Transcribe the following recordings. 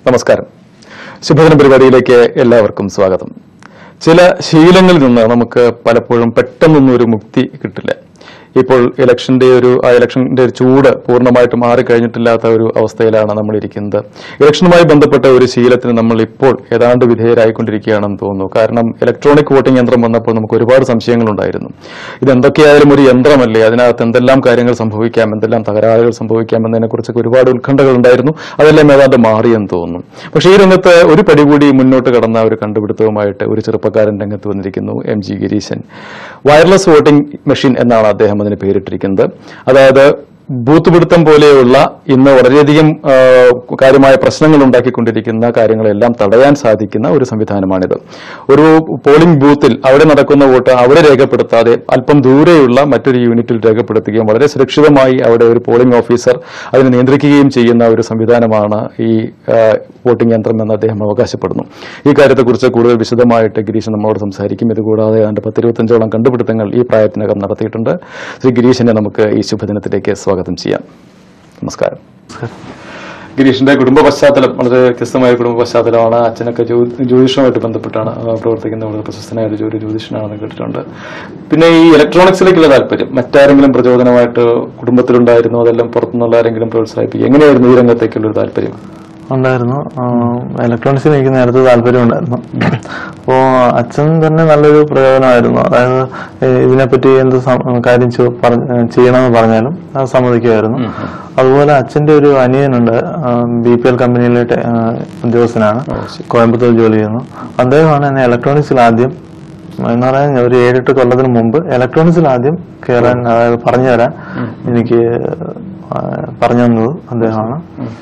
നമസ്കാരം ശുഭദിന പരിപാടിയിലേക്ക് എല്ലാവർക്കും സ്വാഗതം ചില ശീലങ്ങളിൽ നിന്ന് നമുക്ക് പലപ്പോഴും പെട്ടെന്നൊന്നും ഒരു മുക്തി കിട്ടില്ല ഇപ്പോൾ ഇലക്ഷന്റെ ഒരു ആ ഇലക്ഷന്റെ ഒരു ചൂട് പൂർണ്ണമായിട്ട് മാറിക്കഴിഞ്ഞിട്ടില്ലാത്ത ഒരു അവസ്ഥയിലാണ് നമ്മൾ ഇരിക്കുന്നത് ഇലക്ഷനുമായി ബന്ധപ്പെട്ട ഒരു ശീലത്തിന് നമ്മൾ ഇപ്പോൾ ഏതാണ്ട് വിധേയരായിക്കൊണ്ടിരിക്കുകയാണെന്ന് തോന്നുന്നു കാരണം ഇലക്ട്രോണിക് വോട്ടിംഗ് യന്ത്രം വന്നപ്പോൾ നമുക്ക് ഒരുപാട് സംശയങ്ങളുണ്ടായിരുന്നു ഇത് എന്തൊക്കെയായാലും ഒരു യന്ത്രമല്ലേ അതിനകത്ത് എന്തെല്ലാം കാര്യങ്ങൾ സംഭവിക്കാം എന്തെല്ലാം തകരാറുകൾ സംഭവിക്കാം എന്നതിനെ കുറിച്ചൊക്കെ ഒരുപാട് ഉത്കണ്ഠകൾ ഉണ്ടായിരുന്നു അതെല്ലാം ഏതാണ്ട് മാറിയെന്ന് തോന്നുന്നു പക്ഷേ ഈ രംഗത്ത് ഒരു പടി കൂടി മുന്നോട്ട് കടന്ന ഒരു കണ്ടുപിടുത്തവുമായിട്ട് ഒരു ചെറുപ്പക്കാരൻ രംഗത്ത് വന്നിരിക്കുന്നു M G Gireesan wireless voting machine എന്നാണ് അദ്ദേഹം അതിന് പേരിട്ടിരിക്കുന്നത് അതായത് ബൂത്ത് പിടുത്തം പോലെയുള്ള ഇന്ന് വളരെയധികം ആ, കാര്യമായ പ്രശ്നങ്ങൾ ഉണ്ടാക്കിക്കൊണ്ടിരിക്കുന്ന കാര്യങ്ങളെല്ലാം തടയാൻ സാധിക്കുന്ന ഒരു സംവിധാനമാണിത് ഒരു പോളിംഗ് ബൂത്തിൽ അവിടെ നടക്കുന്ന വോട്ട് അവിടെ രേഖപ്പെടുത്താതെ അല്പം ദൂരെയുള്ള മറ്റൊരു യൂണിറ്റിൽ രേഖപ്പെടുത്തുകയും വളരെ സുരക്ഷിതമായി അവിടെ ഒരു പോളിംഗ് ഓഫീസർ അതിനെ നിയന്ത്രിക്കുകയും ചെയ്യുന്ന ഒരു സംവിധാനമാണ് ഈ ആ, വോട്ടിംഗ് യന്ത്രം എന്ന് അദ്ദേഹം അവകാശപ്പെടുന്നു ഈ കാര്യത്തെക്കുറിച്ച് കൂടുതൽ വിശദമായിട്ട് ഗിരീശൻ നമ്മളോട് സംസാരിക്കും ഇതുകൂടാതെ ഏതാണ്ട് പത്തിരുപത്തഞ്ചോളം കണ്ടുപിടുത്തങ്ങൾ ഈ പ്രായത്തിനകം നടത്തിയിട്ടുണ്ട് ശ്രീ ഗിരീശനെ നമുക്ക് ഈ ശുഭദിനത്തിലേക്ക് സ്വാഗതം ചെയ്യാം നമസ്കാരം ഗിരീഷിന്റെ കുടുംബ പശ്ചാത്തലം വളരെ വ്യത്യസ്തമായ കുടുംബ പശ്ചാത്തലമാണ് അച്ഛനൊക്കെ ജ്യോ- ജ്യോതിഷവുമായിട്ട് ബന്ധപ്പെട്ടാണ് ആ, പ്രവർത്തിക്കുന്ന വളരെ പ്രശസ്തനായ ഒരു ജോലി ജ്യോതിഷനാണെന്ന് കേട്ടിട്ടുണ്ട് പിന്നെ ഈ ഇലക്ട്രോണിക്സിലേക്കുള്ള താല്പര്യം മറ്റാരെങ്കിലും പ്രചോദനമായിട്ട് കുടുംബത്തിലുണ്ടായിരുന്നു അതെല്ലാം പുറത്തുനിന്നുള്ള ആരെങ്കിലും പ്രോത്സാഹിപ്പിക്കുക എങ്ങനെയായിരുന്നു ഈ രംഗത്തേക്കുള്ള ഒരു താല്പര്യം ഉണ്ടായിരുന്നു ഇലക്ട്രോണിക്സിൽ എനിക്ക് നേരത്തെ താല്പര്യം ഉണ്ടായിരുന്നു അപ്പോൾ അച്ഛൻ തന്നെ നല്ലൊരു പ്രയോജനമായിരുന്നു അതായത് ഏഹ് ഇതിനെപ്പറ്റി എന്ത് സം- കാര്യം ചോ- പറഞ്ഞ- ഏഹ് ചെയ്യണമെന്ന് പറഞ്ഞാലും അത് സമ്മതിക്കുമായിരുന്നു അതുപോലെ അച്ഛന്റെ ഒരു അനിയനുണ്ട് ബി പി എൽ കമ്പനിയിലെ ടെ- ഏഹ് ഉദ്യോഗസ്ഥനാണ് കോയമ്പത്തൂർ ജോലി ചെയ്യുന്നു അദ്ദേഹമാണ് എന്നെ ഇലക്ട്രോണിക്സിൽ ആദ്യം എന്ന് പറയാൻ ഒരു ഏഴെട്ട് കൊല്ലത്തിന് മുമ്പ് ഇലക്ട്രോണിക്സിൽ ആദ്യം കയറാൻ അതായത് പറഞ്ഞു തരാൻ എനിക്ക് ആ, പറഞ്ഞു തന്നത് അദ്ദേഹമാണ്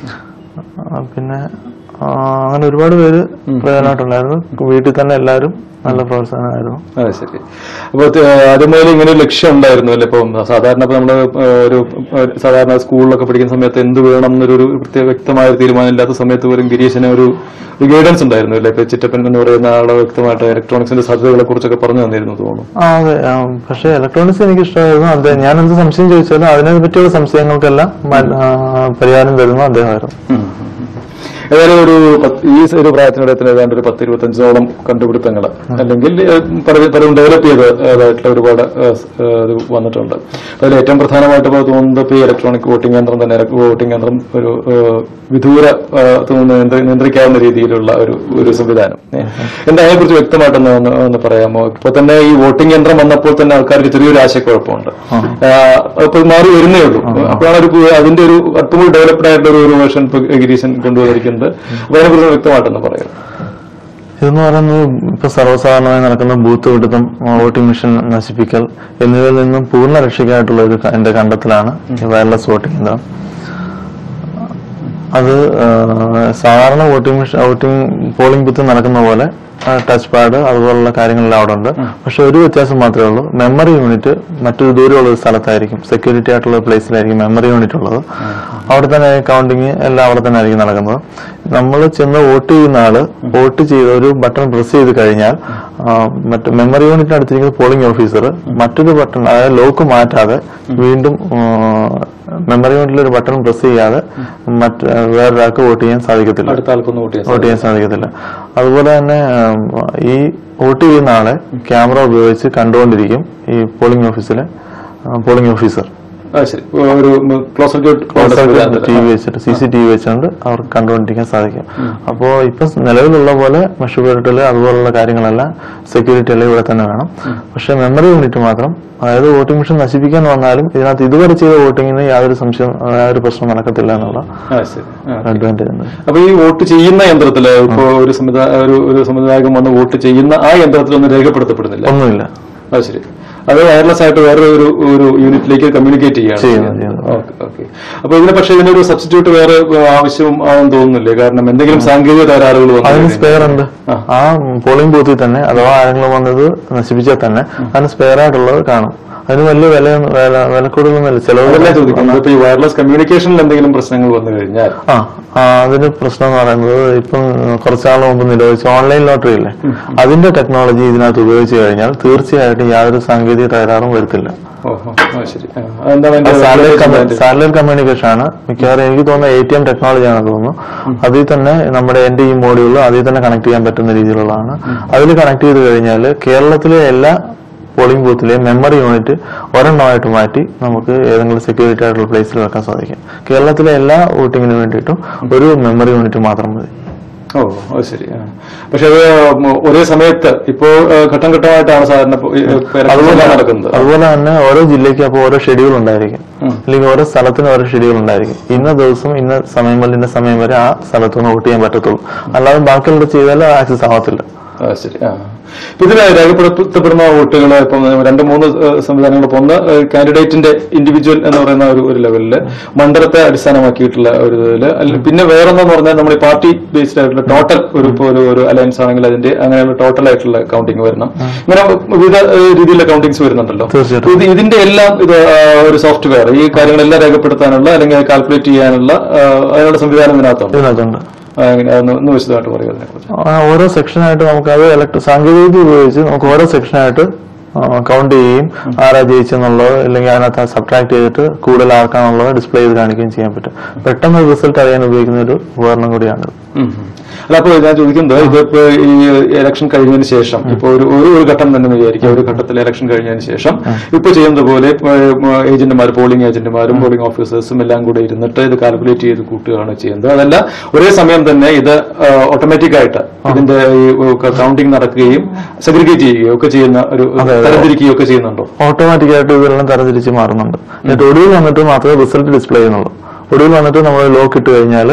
ആ, പിന്നെ ആ, അങ്ങനെ ഒരുപാട് പേര് പ്രയോജനമായിട്ടുണ്ടായിരുന്നു വീട്ടിൽ തന്നെ എല്ലാവരും നല്ല പ്രോത്സാഹനമായിരുന്നു അതെ ശരി അപ്പൊ ആദ്യം മുതൽ ഇങ്ങനെ ഒരു ലക്ഷ്യം ഉണ്ടായിരുന്നു അല്ലെ ഇപ്പം സാധാരണ ഇപ്പൊ നമ്മള് ഏ, ഒരു ഒരു സാധാരണ സ്കൂളിലൊക്കെ പഠിക്കുന്ന സമയത്ത് എന്ത് വേണം എന്നൊരു ഒരു പ്രത്യേക വ്യക്തമായ ഒരു തീരുമാനം ഇല്ലാത്ത സമയത്ത് പോലും ഗിരീശന് ഒരു ഒരു ഗൈഡൻസ് ഉണ്ടായിരുന്നു അല്ലെ ഇപ്പൊ ചിറ്റപ്പൻ എന്ന് പറയുന്ന ആളെ വ്യക്തമായിട്ട് ഇലക്ട്രോണിക്സിന്റെ സാധ്യതകളെ കുറിച്ചൊക്കെ പറഞ്ഞു തന്നിരുന്നു തോന്നുന്നു ആ അതെ ആ, പക്ഷേ ഇലക്ട്രോണിക്സ് എനിക്ക് ഇഷ്ടമായിരുന്നു അദ്ദേഹം ഞാൻ എന്ത് സംശയം ചോദിച്ചാലും അതിനെ പറ്റിയുള്ള സംശയങ്ങൾക്കെല്ലാം മ- ആ, പരിഹാരം തരുന്നത് അദ്ദേഹമായിരുന്നു ഏതായാലും ഒരു പത്ത്- ഈ ഒരു പ്രായത്തിനിടത്തിന് ഏതാണ്ട് ഒരു പത്ത് ഇരുപത്തഞ്ചോളം കണ്ടുപിടുത്തങ്ങൾ അല്ലെങ്കിൽ ഏഹ്, പല- പലരും ഡെവലപ്പ് ചെയ്തതായിട്ടുള്ള ഒരുപാട് ഏഹ്, സ്- ഏഹ്, ഇത് വന്നിട്ടുണ്ട് അതിൽ ഏറ്റവും പ്രധാനമായിട്ട് ഇപ്പോൾ തോന്നുന്നത് ഇപ്പോൾ ഈ ഇലക്ട്രോണിക് വോട്ടിംഗ് യന്ത്രം തന്നെ ഇലക്ട്രിക് വോട്ടിംഗ് യന്ത്രം ഒരു ഏഹ്, വിദൂര ഏഹ്, തോന്നുന്നു നിയന്ത്ര- നിയന്ത്രിക്കാവുന്ന രീതിയിലുള്ള ഒരു ഒരു സംവിധാനം ഏഹ്. എന്താ അതിനെക്കുറിച്ച് വ്യക്തമായിട്ടൊന്ന് ഒന്ന് ഒന്ന് പറയാമോ ഇപ്പൊ തന്നെ ഈ വോട്ടിംഗ് യന്ത്രം വന്നപ്പോൾ തന്നെ ആൾക്കാർക്ക് ചെറിയൊരു ആശയക്കുഴപ്പമുണ്ട് ആഹ്, അപ്പൊ ഇത് മാറി വരുന്നേ ഉള്ളൂ അപ്പോഴാണ് ഒരു പു- അതിന്റെ ഒരു അല്പം ഡെവലപ്ഡ് ആയിട്ടുള്ള ഒരു വേർഷൻ ഇപ്പൊ ഗിരീശൻ കൊണ്ടുവന്നിരിക്കുന്നത് അപ്പൊ അതിനെക്കുറിച്ച് വ്യക്തമായിട്ടൊന്ന് പറയാം ഇതെന്ന് പറയുന്നത് ഇപ്പൊ സർവ്വസാധാരണമായി നടക്കുന്ന ബൂത്ത് പിടുത്തം വോട്ടിംഗ് മെഷീൻ നശിപ്പിക്കൽ എന്നിവയിൽ നിന്നും പൂർണ്ണ രക്ഷയ്ക്കായിട്ടുള്ള ഒരു ക- എന്റെ കണ്ടെത്തലാണ് ഈ വയർലെസ് വോട്ടിംഗ് യന്ത്രം അത് ആ, സാധാരണ voting machine voting polling booth നടക്കുന്ന പോലെ ടച്ച് പാഡ് അതുപോലുള്ള കാര്യങ്ങളെല്ലാം അവിടെ ഉണ്ട് പക്ഷെ ഒരു വ്യത്യാസം മാത്രമേ ഉള്ളൂ മെമ്മറി യൂണിറ്റ് മറ്റൊരു ദൂരമുള്ള ഒരു സ്ഥലത്തായിരിക്കും സെക്യൂരിറ്റി ആയിട്ടുള്ള പ്ലേസിലായിരിക്കും മെമ്മറി യൂണിറ്റ് ഉള്ളത് അവിടെ തന്നെ കൗണ്ടിങ് എല്ലാം അവിടെ തന്നെ ആയിരിക്കും നടക്കുന്നത് നമ്മൾ ചെന്ന് വോട്ട് ചെയ്യുന്ന ആള് വോട്ട് ചെയ്ത് ഒരു ബട്ടൺ പ്രസ് ചെയ്ത് കഴിഞ്ഞാൽ ആ, മറ്റ് മെമ്മറി യൂണിറ്റിന് അടുത്തിരിക്കുന്ന പോളിംഗ് ഓഫീസർ മറ്റൊരു ബട്ടൺ അതായത് ലോക്ക് മാറ്റാതെ വീണ്ടും മെമ്മറി യൂണിറ്റിൽ ഒരു ബട്ടൺ പ്രസ് ചെയ്യാതെ മറ്റ് വേറൊരാൾക്ക് വോട്ട് ചെയ്യാൻ സാധിക്കത്തില്ല അടുത്ത ആൾക്കൊന്ന് വോട്ട് ചെയ്യാം വോട്ട് ചെയ്യാൻ സാധിക്കത്തില്ല അതുപോലെ തന്നെ ഉം, ഈ വോട്ട് ചെയ്യുന്ന ആളെ ക്യാമറ ഉപയോഗിച്ച് കണ്ടുകൊണ്ടിരിക്കും ഈ പോളിംഗ് ഓഫീസിലെ പോളിംഗ് ഓഫീസർ ആ ശരി ഒരു ക്ലോസ് സർക്യൂട്ട് ടി വി വെച്ചിട്ട് സി സി ടി വി വെച്ചുകൊണ്ട് അവർക്ക് കണ്ടുകൊണ്ടിരിക്കാൻ സാധിക്കും അപ്പോൾ ഇപ്പൊ നിലവിലുള്ള പോലെ മെഷുപേരിട്ടല് അതുപോലുള്ള കാര്യങ്ങളെല്ലാം സെക്യൂരിറ്റി എല്ലാം ഇവിടെ തന്നെ വേണം പക്ഷെ മെമ്മറി യൂണിറ്റ് മാത്രം അതായത് വോട്ടിംഗ് മെഷീൻ നശിപ്പിക്കാൻ വന്നാലും ഇതിനകത്ത് ഇതുവരെ ചെയ്ത വോട്ടിങ്ങിന് യാതൊരു സംശയം യാതൊരു പ്രശ്നം നടക്കത്തില്ല എന്നുള്ള ആ ശരി ആ. അഡ്വാൻറ്റേജ് ഉണ്ട് അപ്പൊ ഈ വോട്ട് ചെയ്യുന്ന യന്ത്രത്തില് ഇപ്പോ ഒരു സമുദായ ഒരു ഒരു സമുദായം വന്ന് വോട്ട് ചെയ്യുന്ന ആ യന്ത്രത്തിലൊന്നും രേഖപ്പെടുത്തപ്പെടുന്നില്ല ഒന്നുമില്ല അത് ശരി അത് വയർലെസ് ആയിട്ട് വേറെ ഒരു ഒരു യൂണിറ്റിലേക്ക് കമ്മ്യൂണിക്കേറ്റ് ചെയ്യാണ് ചെയ്യുന്നു, ചെയ്യുന്നു. ഓക്കെ ഓക്കെ അപ്പൊ ഇതിന് പക്ഷേ ഇതിനൊരു സബ്സ്റ്റിറ്റ്യൂട്ട് വേറെ ആവശ്യം ആണെന്ന് തോന്നുന്നില്ലേ കാരണം എന്തെങ്കിലും സാങ്കേതിക തകരാറുകൾ വന്നു അതിന് കഴിഞ്ഞാൽ- സ്പെയർ ഉണ്ട് ആ. ആ പോളിംഗ് ബൂത്തിൽ തന്നെ അഥവാ ആരെങ്കിലും വന്നത് നശിപ്പിച്ചാൽ തന്നെ അതിന് സ്പെയർ ആയിട്ടുള്ളത് കാണും അതിന് വലിയ വില വില വില കൂടുതലൊന്നുമില്ല അതല്ലേ ചിലവ് ചോദിക്കുന്നത് ഇപ്പൊ ഈ വയർലെസ് കമ്മ്യൂണിക്കേഷനിൽ എന്തെങ്കിലും പ്രശ്നങ്ങൾ വന്നു കഴിഞ്ഞാൽ ആ ആ, അതിന് പ്രശ്നം എന്ന് പറയുന്നത് ഇപ്പം കുറച്ചാൾ മുമ്പ് നിരോധിച്ച ഓൺലൈൻ ലോട്ടറി ഇല്ലേ അതിന്റെ ടെക്നോളജി ഇതിനകത്ത് ഉപയോഗിച്ച് കഴിഞ്ഞാൽ തീർച്ചയായിട്ടും യാതൊരു സാങ്കേതിക തകരാറും വരുത്തില്ല ഓഹോ ആ, ശരി ആ, അതെന്താണ് അതിന്റെ സാറ്റലൈറ്റ് advantage? സാറ്റലൈറ്റ് കമ്മ്യൂണിക്കേഷൻ ആണ് മിക്കവാറും എനിക്ക് തോന്നുന്നത് എ ടി എം ടെക്നോളജി ആണെന്ന് തോന്നുന്നു അതിൽ തന്നെ നമ്മുടെ എന്റെ ഈ മോഡ്യൂൾ അതിൽ തന്നെ കണക്ട് ചെയ്യാൻ പറ്റുന്ന രീതിയിലുള്ളതാണ് അതിൽ കണക്ട് ചെയ്ത് കഴിഞ്ഞാൽ കേരളത്തിലെ എല്ലാ പോളിംഗ് ബൂത്തിലെയും മെമ്മറി യൂണിറ്റ് ഒരെണ്ണമായിട്ട് മാറ്റി നമുക്ക് ഏതെങ്കിലും സെക്യൂരിറ്റി ആയിട്ടുള്ള പ്ലേസിൽ വെക്കാൻ സാധിക്കും കേരളത്തിലെ എല്ലാ വോട്ടിങ്ങിനും വേണ്ടിയിട്ടും ഒരു മെമ്മറി യൂണിറ്റ് മാത്രം മതി ഓ അത് ശരി ആ. പക്ഷെ അത് മ- ഒരേ സമയത്ത് ഇപ്പോ ആ, ഘട്ടം ഘട്ടമായിട്ടാണ് സാധാരണ ഇപ്പോ ഈ, ഇപ്പോ election അതുപോലെ നടക്കുന്നത് അതുപോലെ തന്നെ ഓരോ ജില്ലയ്ക്ക് അപ്പോൾ ഓരോ ഷെഡ്യൂൾ ഉണ്ടായിരിക്കും ഉം. അല്ലെങ്കിൽ ഓരോ സ്ഥലത്തിന് ഓരോ ഷെഡ്യൂൾ ഉണ്ടായിരിക്കും ഇന്ന ദിവസം ഇന്ന സമയം മുതൽ ഇന്ന സമയം വരെ ആ സ്ഥലത്ത് നിന്ന് വോട്ട് ചെയ്യാൻ പറ്റത്തുള്ളൂ അല്ലാതെ ബാക്കിയുള്ള ചെയ്താൽ ആക്സസ് ആവത്തില്ല ആ ശരി ആ ഇപ്പൊ ഇതിൽ രേഖപ്പെടുത്തപ്പെടുന്ന വോട്ടുകൾ ഇപ്പം രണ്ട് മൂന്ന് ഏഹ്, സംവിധാനങ്ങൾ ഇപ്പൊ ഒന്ന് ഏഹ്, കാൻഡിഡേറ്റിന്റെ ഇൻഡിവിജ്വൽ എന്ന് പറയുന്ന ഒരു ഒരു ലെവലില് മണ്ഡലത്തെ അടിസ്ഥാനമാക്കിയിട്ടുള്ള ഒരു ഇതില് അല്ല പിന്നെ വേറൊന്നെന്ന് പറഞ്ഞാൽ നമ്മൾ പാർട്ടി ബേസ്ഡ് ആയിട്ടുള്ള ടോട്ടൽ ഒരു ഇപ്പൊ ഒരു ഒരു അലയൻസ് ആണെങ്കിൽ അതിന്റെ അങ്ങനെയുള്ള ടോട്ടൽ ആയിട്ടുള്ള കൗണ്ടിങ് വരണം ഇങ്ങനെ വിവിധ ഏഹ്, രീതിയിലുള്ള കൗണ്ടിങ്സ് വരുന്നുണ്ടല്ലോ തീർച്ചയായിട്ടും. ഇത് ഇതിന്റെ എല്ലാം ഇത് ആ, ഒരു സോഫ്റ്റ്വെയർ ഈ കാര്യങ്ങളെല്ലാം രേഖപ്പെടുത്താനുള്ള അല്ലെങ്കിൽ കാൽക്കുലേറ്റ് ചെയ്യാനുള്ള ആ, അതിനുള്ള സംവിധാനം ഇതിനകത്തുണ്ട് ഇതിനകത്തുണ്ട് ആ, എങ്ങനെ? അതൊന്ന് ഒന്ന് വിശദമായിട്ട് പറയുക അതിനെക്കുറിച്ച് ആ, ഓരോ സെക്ഷനായിട്ട് നമുക്ക് അത് ഇലക്ട്ര സാങ്കേതികവിദ്യ ഉപയോഗിച്ച് നമുക്ക് ഓരോ സെക്ഷനായിട്ട് കൗണ്ട് ചെയ്യുകയും ആരാ ജയിച്ചെന്നുള്ളത് അല്ലെങ്കിൽ അതിനകത്ത് സബ്ട്രാക്ട് ചെയ്തിട്ട് കൂടുതൽ ആർക്കാണുള്ളത് ഡിസ്പ്ലേ ചെയ്ത് കാണിക്കുകയും ചെയ്യാൻ പറ്റും പെട്ടെന്ന് റിസൾട്ട് അറിയാൻ ഉപയോഗിക്കുന്ന ഒരു ഉപകരണം കൂടിയാണ് ഉം. അല്ല അപ്പൊ ഞാൻ ചോദിക്കുന്നത് ഇതിപ്പോ ഈ ഇലക്ഷൻ കഴിഞ്ഞതിന് ശേഷം ഇപ്പൊ ഒരു ഒരു ഒരു ഘട്ടം തന്നെ എന്ന് വിചാരിക്കുക ഒരു ഘട്ടത്തിൽ ഇലക്ഷൻ കഴിഞ്ഞതിന് ശേഷം ഇപ്പൊ ചെയ്യുന്നത് പോലെ ഏജന്റുമാർ പോളിംഗ് ഏജന്റുമാരും പോളിംഗ് ഓഫീസേഴ്സും എല്ലാം കൂടെ ഇരുന്നിട്ട് ഇത് കാൽക്കുലേറ്റ് ചെയ്ത് കൂട്ടുകയാണ് ചെയ്യുന്നത് അതല്ല ഒരേ സമയം തന്നെ ഇത് ഓട്ടോമാറ്റിക് ആയിട്ട് ഇതിന്റെ ഈ കൗണ്ടിങ് നടക്കുകയും സെഗ്രിഗേറ്റ് ചെയ്യുകയും ഒക്കെ ചെയ്യുന്ന ഒരു തരംതിരിക്കുകയും ഒക്കെ ചെയ്യുന്നുണ്ടോ ഓട്ടോമാറ്റിക് ആയിട്ട് ഇതെല്ലാം തരംതിരിച്ച് മാറുന്നുണ്ട് എന്നിട്ട് ഒടുവിൽ വന്നിട്ട് മാത്രമേ റിസൾട്ട് ഡിസ്പ്ലേ ചെയ്യുന്നുള്ളൂ ഒടുവിൽ വന്നിട്ട് നമ്മൾ ലോക്ക് ഇട്ട് കഴിഞ്ഞാൽ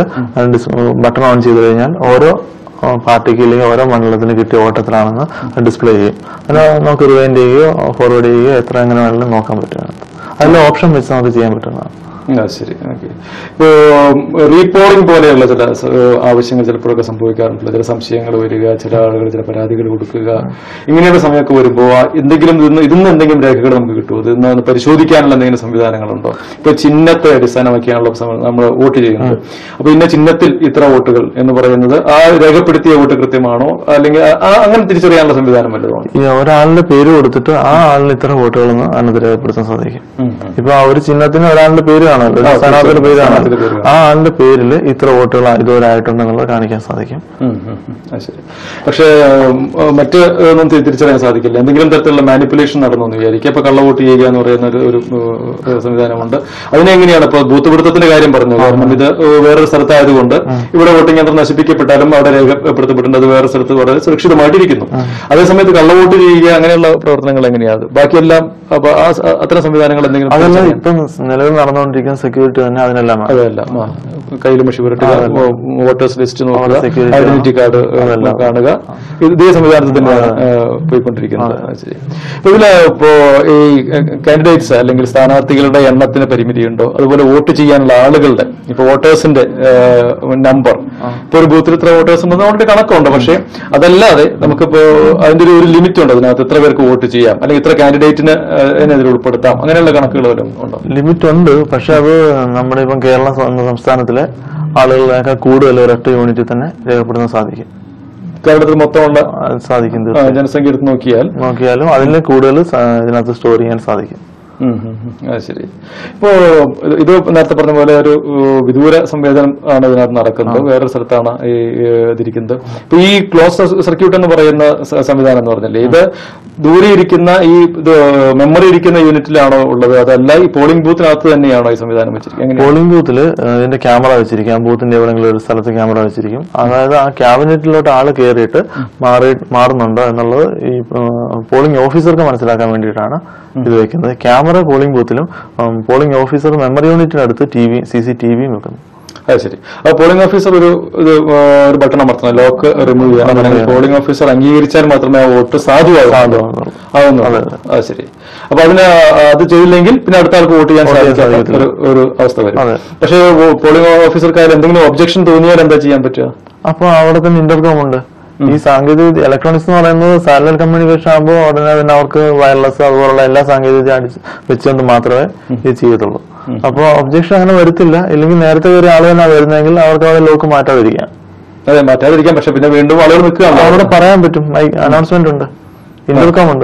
ബട്ടൺ ഓൺ ചെയ്ത് കഴിഞ്ഞാൽ ഓരോ ആ, പാർട്ടിക്ക് അല്ലെങ്കിൽ ഓരോ മണ്ഡലത്തിന് കിട്ടിയ ഓട്ടത്തിലാണെന്ന് ഡിസ്പ്ലേ ചെയ്യും അതിന് നമുക്ക് റിവൈൻഡ് ചെയ്യുകയോ ഫോർവേഡ് ചെയ്യുകയോ എത്ര എങ്ങനെ വേണമെങ്കിലും നോക്കാൻ പറ്റും അതിൽ ഓപ്ഷൻ വെച്ച് നമുക്ക് ചെയ്യാൻ പറ്റുന്നതാണ് ആ ശരി ഓക്കെ ഇപ്പോ റീപോളിംഗ് പോലെയുള്ള ചില സ- ആവശ്യങ്ങൾ ചിലപ്പോഴൊക്കെ സംഭവിക്കാറുണ്ടല്ലോ ചില സംശയങ്ങൾ വരിക ചില ആളുകൾ ചില പരാതികൾ കൊടുക്കുക ഇങ്ങനെയുള്ള സമയമൊക്കെ വരുമ്പോൾ എന്തെങ്കിലും ഇതിന്ന് ഇതിന്ന് എന്തെങ്കിലും രേഖകൾ നമുക്ക് കിട്ടുമോ ഇതിന്ന് ഒന്ന് പരിശോധിക്കാനുള്ള എന്തെങ്കിലും സംവിധാനങ്ങളുണ്ടോ ഇപ്പൊ ചിഹ്നത്തെ അടിസ്ഥാനമാക്കിയാണല്ലോ നമ്മൾ വോട്ട് ചെയ്യുന്നത് അപ്പൊ ഇന്ന ചിഹ്നത്തിൽ ഇത്ര വോട്ടുകൾ എന്ന് പറയുന്നത് ആ രേഖപ്പെടുത്തിയ വോട്ട് കൃത്യമാണോ അല്ലെങ്കിൽ ആ- ആ അങ്ങനെ തിരിച്ചറിയാനുള്ള സംവിധാനം വല്ലതും ഈ ഒരാളുടെ പേര് കൊടുത്തിട്ട് ആ ആളിന് ഇത്ര വോട്ടുകളെന്ന് അതിനകത്ത് രേഖപ്പെടുത്താൻ സാധിക്കും ഇപ്പൊ ആ ഒരു ചിഹ്നത്തിന് ഒരാളുടെ പേര് കാണുമല്ലോ ഒരു ആ, സ്ഥാനാർത്ഥിയുടെ പേര് സ്ഥാനാർത്ഥിയുടെ പേര് കാണുമല്ലോ ആ ആളുടെ പേരിൽ ഇത്ര വോട്ടുകൾ ഇതുവരെ ആയിട്ടുണ്ടെന്നുള്ളത് കാണിക്കാൻ സാധിക്കും ഉം, ഉം, ഉം. അത് ശരി പക്ഷേ ഉം, ഉം, മറ്റ് ഒന്നും തി- തിരിച്ചറിയാൻ സാധിക്കില്ല എന്തെങ്കിലും തരത്തിലുള്ള മാനിപ്പുലേഷൻ നടന്നു എന്ന് വിചാരിക്കും ഇപ്പൊ കള്ളവോട്ട് ചെയ്യുക എന്ന് പറയുന്ന ഒരു ഒരു ഉം, സംവിധാനമുണ്ട് അതിനെങ്ങനെയാണ് ഇപ്പൊ ബൂത്ത് പിടുത്തത്തിന്റെ കാര്യം പറഞ്ഞു കാരണം ഇത് ഉം, വേറൊരു സ്ഥലത്തായതുകൊണ്ട് ഇവിടെ വോട്ടിംഗ് യന്ത്രം നശിപ്പിക്കപ്പെട്ടാലും അവിടെ രേഖപ്പെടുത്തപ്പെടേണ്ടത് വേറെ സ്ഥലത്ത് വളരെ സുരക്ഷിതമായിട്ടിരിക്കുന്നു അതേസമയത്ത് കള്ളവോട്ട് ചെയ്യുക അങ്ങനെയുള്ള പ്രവർത്തനങ്ങൾ എങ്ങനെയാണ് ബാക്കിയെല്ലാം അപ്പൊ ആ സ- അത്തരം സംവിധാനങ്ങൾ എന്തെങ്കിലും അതല്ല തിരിച്ചറിയാൻ- ഇപ്പം നിലവിൽ നടന്നുകൊണ്ടിരിക്കുന്ന സെക്യൂരിറ്റി തന്നെ അതിനെല്ലാം വേണം. അതല്ല കയ്യിൽ മഷി പുരട്ടുക വോട്ടേഴ്സ് ലിസ്റ്റ് നോക്കുക security ഐഡന്റിറ്റി കാർഡ് അതെല്ലാം. കാണുക ഇത് ഇതേ സംവിധാനത്തിൽ തന്നെയാണ് ഏഹ്, പോയിക്കൊണ്ടിരിക്കുന്നത് ആ, ശരി ഇപ്പൊ ഇതില് ഇപ്പോ ഈ കാൻഡിഡേറ്റ്സ് അല്ലെങ്കിൽ സ്ഥാനാർത്ഥികളുടെ എണ്ണത്തിന് പരിമിതിയുണ്ടോ അതുപോലെ വോട്ട് ചെയ്യാനുള്ള ആളുകളുടെ ഇപ്പൊ വോട്ടേഴ്സിന്റെ നമ്പർ ഇപ്പൊ ഒരു ബൂത്തിൽ ഇത്ര വോട്ടേഴ്സ് ഉണ്ടെന്ന് ഓൾറെഡി കണക്കുണ്ട് പക്ഷേ അതല്ലാതെ നമുക്കിപ്പോ അതിന്റെ ഒരു- ഒരു ലിമിറ്റ് ഉണ്ട് അതിനകത്ത് എത്ര പേർക്ക് വോട്ട് ചെയ്യാം അല്ലെങ്കിൽ ഇത്ര കാൻഡിഡേറ്റിന് ഇതിൽ ഉൾപ്പെടുത്താം അങ്ങനെയുള്ള കണക്കുകൾ വല്ലതും ഉണ്ടോ ലിമിറ്റ് ഉണ്ട് പക്ഷെ അത് നമ്മുടെ ഇപ്പം കേരള സ- സംസ്ഥാനത്തിലെ ആളുകളെക്കാൾ കൂടുതൽ ഒരൊറ്റ യൂണിറ്റിൽ തന്നെ രേഖപ്പെടുത്താൻ സാധിക്കും കേരളത്തിൽ മൊത്തമുള്ള അത് സാധിക്കും ആ, തീർച്ചയായും ജനസംഖ്യ എടുത്ത് നോക്കിയാൽ നോക്കിയാലും അതിൽ കൂടുതൽ സ- ഇതിനകത്ത് സ്റ്റോർ ചെയ്യാൻ സാധിക്കും ഉം, ഉം, ഉം. അത് ശരി ഇപ്പോ ഇത് ഇത് നേരത്തെ പറഞ്ഞ പോലെ ഒരു ഏഹ്, വിദൂര സംവേദനം ആണ് ഇതിനകത്ത് നടക്കുന്നത് വേറൊരു സ്ഥലത്താണ് ഈ ഏഹ്, ഇതിരിക്കുന്നത് ഇപ്പൊ ഈ ക്ലോസ് സർക്യൂട്ട് എന്ന് പറയുന്ന സ- സംവിധാനം എന്ന് പറഞ്ഞില്ലേ ഇത് ദൂരെ ഇരിക്കുന്ന ഈ ഇത് മെമ്മറി ഇരിക്കുന്ന യൂണിറ്റിലാണോ ഉള്ളത് അതല്ല ഈ പോളിംഗ് ബൂത്തിനകത്ത് തന്നെയാണോ ഈ സംവിധാനം വെച്ചിരിക്കുന്നത് എങ്ങനെയാണ് പോളിംഗ് ബൂത്തിൽ ഇതിന്റെ ക്യാമറ വെച്ചിരിക്കും ആ ബൂത്തിന്റെ എവിടെയെങ്കിലും ഒരു സ്ഥലത്ത് ക്യാമറ വെച്ചിരിക്കും അതായത് ആ ക്യാബിനറ്റിലോട്ട് ആള് കയറിയിട്ട് മാറി മാറുന്നുണ്ടോ എന്നുള്ളത് ഈ പോളിംഗ് ഓഫീസർക്ക് മനസ്സിലാക്കാൻ വേണ്ടിയിട്ടാണ് ഇത് വെക്കുന്നത് ക്യാമറ പോളിംഗ് ബൂത്തിലും പോളിംഗ് ഓഫീസർ മെമ്മറി യൂണിറ്റിനടുത്ത് T V C C T വിയും വെക്കുന്നു അത് ശരി അപ്പൊ പോളിംഗ് ഓഫീസർ ഒരു ഇത് ആ, ഒരു ബട്ടൺ അമർത്തണം ലോക്ക് റിമൂവ് ചെയ്യണം അല്ലെങ്കിൽ പോളിംഗ് ഓഫീസർ അംഗീകരിച്ചാൽ മാത്രമേ ആ വോട്ട് സാധുവാകും സാധുവാകുന്നുള്ളൂ. ആവുന്നു അത് ശരി അപ്പൊ അതിന് അത് ചെയ്തില്ലെങ്കിൽ പിന്നെ അടുത്ത ആൾക്ക് വോട്ട് ചെയ്യാൻ വോട്ട് ചെയ്യാൻ സാധിക്കാത്ത സാധിക്കത്തില്ല. ഒരു ഒരു അവസ്ഥ വരും അതെ. പക്ഷേ പോളിംഗ് ഓഫീസർക്ക് അതിൽ എന്തെങ്കിലും ഒബ്ജക്ഷൻ തോന്നിയാൽ എന്താ ചെയ്യാൻ പറ്റുക അപ്പൊ അവിടെ തന്നെ ഇന്റർകോം ഉണ്ട് ഈ സാങ്കേതിക വിദ്യ ഇലക്ട്രോണിക്സ് എന്ന് പറയുന്നത് സാറ്റലൈറ്റ് കമ്മ്യൂണിക്കേഷൻ ആകുമ്പോൾ ഉടനെ തന്നെ അവർക്ക് വയർലെസ് അതുപോലുള്ള എല്ലാ സാങ്കേതിക വിദ്യ അടിച്ച് വെച്ചുകൊണ്ട് മാത്രമേ ഇത് ചെയ്യത്തുള്ളൂ അപ്പോൾ ഒബ്ജക്ഷൻ അങ്ങനെ വരുത്തില്ല ഇല്ലെങ്കിൽ നേരത്തെ കയറിയ ആള് തന്നെ വരുന്നെങ്കിൽ അവർക്ക് അവിടെ ലോക്ക് മാറ്റാതിരിക്കാം അതെ മാറ്റാതിരിക്കാം പക്ഷെ പിന്നെ വീണ്ടും ആളുകൾ നിൽക്കുകയാണ് അവിടെ പറയാൻ പറ്റും അനൗൺസ്മെന്റ് ഉണ്ട് ഇന്റർകോം ഉണ്ട്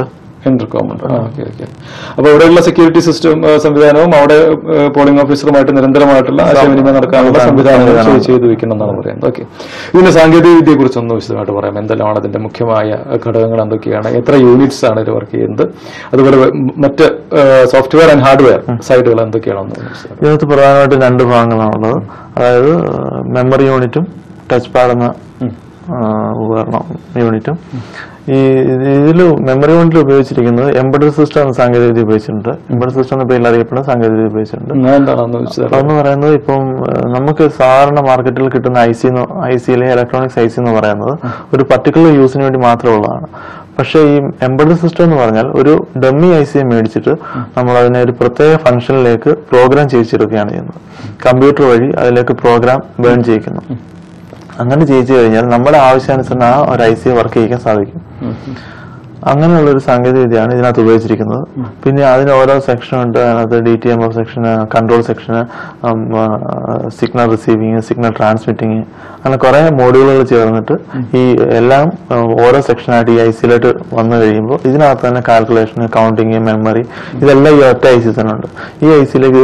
ഇന്റർകോം ഉണ്ട് ഓക്കെ ഓക്കെ അപ്പൊ ഇവിടെയുള്ള സെക്യൂരിറ്റി സിസ്റ്റം സംവിധാനവും അവിടെ പോളിംഗ് ഓഫീസറുമായിട്ട് നിരന്തരമായിട്ടുള്ള ആശയവിനിമയം നടക്കാനുള്ള സംവിധാനങ്ങൾ ചെയ്ത് ചെയ്തു വെക്കണമെന്നാണ് പറയുന്നത് ഓക്കെ ഇതിന്റെ സാങ്കേതിക വിദ്യയെ കുറിച്ച് ഒന്ന് വിശദമായിട്ട് പറയാം എന്തെല്ലാമാണ് അതിന്റെ മുഖ്യമായ ഘടകങ്ങൾ എന്തൊക്കെയാണ് എത്ര യൂണിറ്റ്സ് ആണ് ഇത് വർക്ക് ചെയ്യുന്നത് അതുപോലെ മറ്റ് സോഫ്റ്റ്വെയർ ആൻഡ് ഹാർഡ്വെയർ സൈഡുകൾ എന്തൊക്കെയാണെന്ന് വിശദമായിട്ട് ഇതിനകത്ത് പ്രധാനമായിട്ടും രണ്ട് ഭാഗങ്ങളാണുള്ളത് അതായത് മെമ്മറി യൂണിറ്റും ടച്ച് പാഡ് എന്ന ആ, ഉപകരണം യൂണിറ്റും ഈ ഇതിൽ മെമ്മറി യൂണിറ്റിൽ ഉപയോഗിച്ചിരിക്കുന്നത് എംബഡഡ് സിസ്റ്റം എന്ന സാങ്കേതികവിദ്യ ഉപയോഗിച്ചിട്ടുണ്ട് എംബഡഡ് സിസ്റ്റം എന്ന പേരിൽ അറിയപ്പെടുന്ന സാങ്കേതികവിദ്യ ഉപയോഗിച്ചിട്ടുണ്ട് എന്താണെന്ന് വിശദമായിട്ട് അതെന്ന് പറയുന്നത് ഇപ്പം ഏഹ്, നമുക്ക് സാധാരണ മാർക്കറ്റിൽ കിട്ടുന്ന ഐ സി ഐ സിയിലെ ഇലക്ട്രോണിക്സ് ഐ സി എന്ന് പറയുന്നത് ഒരു പർട്ടിക്കുലർ യൂസിന് വേണ്ടി മാത്രമുള്ളതാണ് പക്ഷേ ഈ എംബഡഡ് സിസ്റ്റം എന്ന് പറഞ്ഞാൽ ഒരു ഡമ്മി ഐ സി മേടിച്ചിട്ട് നമ്മൾ അതിനെ ഒരു പ്രത്യേക ഫംഗ്ഷനിലേക്ക് പ്രോഗ്രാം ചെയ്യിച്ചെടുക്കുകയാണ് ചെയ്യുന്നത് കമ്പ്യൂട്ടർ വഴി അതിലേക്ക് പ്രോഗ്രാം ബേൺ ചെയ്യിക്കുന്നു അങ്ങനെ ചെയ്യിച്ചു കഴിഞ്ഞാൽ നമ്മുടെ ആവശ്യാനുസരണം ആ ഒരു ഐ സി വർക്ക് ചെയ്യിക്കാൻ സാധിക്കും അങ്ങനെയുള്ള ഒരു സാങ്കേതിക വിദ്യയാണ് ഇതിനകത്ത് ഉപയോഗിച്ചിരിക്കുന്നത് പിന്നെ അതിന് ഓരോ സെക്ഷൻ ഉണ്ട് അതിനകത്ത് ഡി ടി എം എഫ് സെക്ഷന് കൺട്രോൾ സെക്ഷന് സിഗ്നൽ റിസീവിങ് സിഗ്നൽ ട്രാൻസ്മിറ്റിങ് അങ്ങനെ കുറെ മോഡ്യൂളുകൾ ചേർന്നിട്ട് ഈ എല്ലാം ആ, ഓരോ സെക്ഷനായിട്ട് ഈ ഐ സിയിലോട്ട് വന്നു കഴിയുമ്പോൾ ഇതിനകത്ത് തന്നെ കാൽക്കുലേഷൻ കൗണ്ടിങ് മെമ്മറി ഇതെല്ലാം ഈ ഒറ്റ ഐ സി തന്നെ ഉണ്ട് ഈ ഐ സിയിലേക്ക്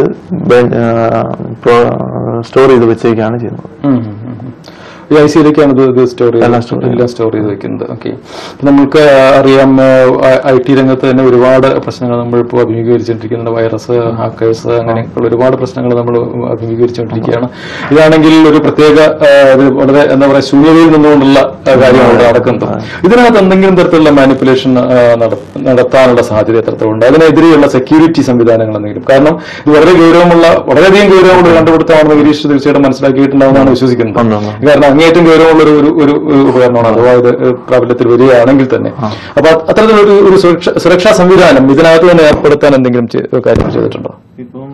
സ്റ്റോർ ചെയ്ത് വെച്ചേക്കാണ് ചെയ്യുന്നത് ഉം, ഉം, ഉം, ഉം. ഈ ഐ സിയിലേക്കാണ് ഇത് ഇത് സ്റ്റോർ എല്ലാം store ചെയ്ത് എല്ലാം സ്റ്റോർ ചെയ്ത് വെക്കുന്നത് ഓക്കെ നമുക്ക് അറിയാം ഐ ടി രംഗത്ത് തന്നെ ഒരുപാട് പ്രശ്നങ്ങൾ നമ്മൾ ഇപ്പോൾ അഭിമുഖീകരിച്ചുകൊണ്ടിരിക്കുന്നുണ്ട് വൈറസ് ഹാക്കേഴ്സ് അങ്ങനെയൊക്കെയുള്ള ഒരുപാട് പ്രശ്നങ്ങൾ നമ്മൾ അഭിമുഖീകരിച്ചുകൊണ്ടിരിക്കുകയാണ് ഇതാണെങ്കിൽ ഒരു പ്രത്യേക ആ, ഒരു വളരെ എന്താ പറയുക ശൂന്യതയിൽ നിന്നുകൊണ്ടുള്ള ആ, കാര്യമാണ് ഇവിടെ നടക്കുന്നത് ഇതിനകത്ത് എന്തെങ്കിലും തരത്തിലുള്ള മാനിപ്പുലേഷൻ നടത്താനുള്ള സാധ്യത എത്രത്തോളം അതിനെതിരെയുള്ള സെക്യൂരിറ്റി സംവിധാനങ്ങൾ എന്തെങ്കിലും കാരണം ഇത് വളരെ ഗൗരവമുള്ള വളരെയധികം ഗൗരവമുള്ള ഒരു കണ്ടുപിടുത്തമാണെന്ന് ഗിരീഷ് തീർച്ചയായിട്ടും മനസ്സിലാക്കിയിട്ടുണ്ടാവുന്നതാണ് വിശ്വസിക്കുന്നത് ഉണ്ട്, ഉണ്ട്. കാരണം അങ്ങേയറ്റം ഗൗരവമുള്ള ഒരു ഒരു- ഒരു ഒരു ഉപകരണമാണ് അഥവാ ഇത് പ്രാബല്യത്തിൽ വരികയാണെങ്കിൽ തന്നെ അപ്പൊ അത്തരത്തിലൊരു ഒരു സുരക്ഷ- സുരക്ഷാ സംവിധാനം ഇതിനകത്ത് തന്നെ ഏർപ്പെടുത്താൻ എന്തെങ്കിലും ചെ- കാര്യങ്ങൾ ചെയ്തിട്ടുണ്ടോ ഇപ്പം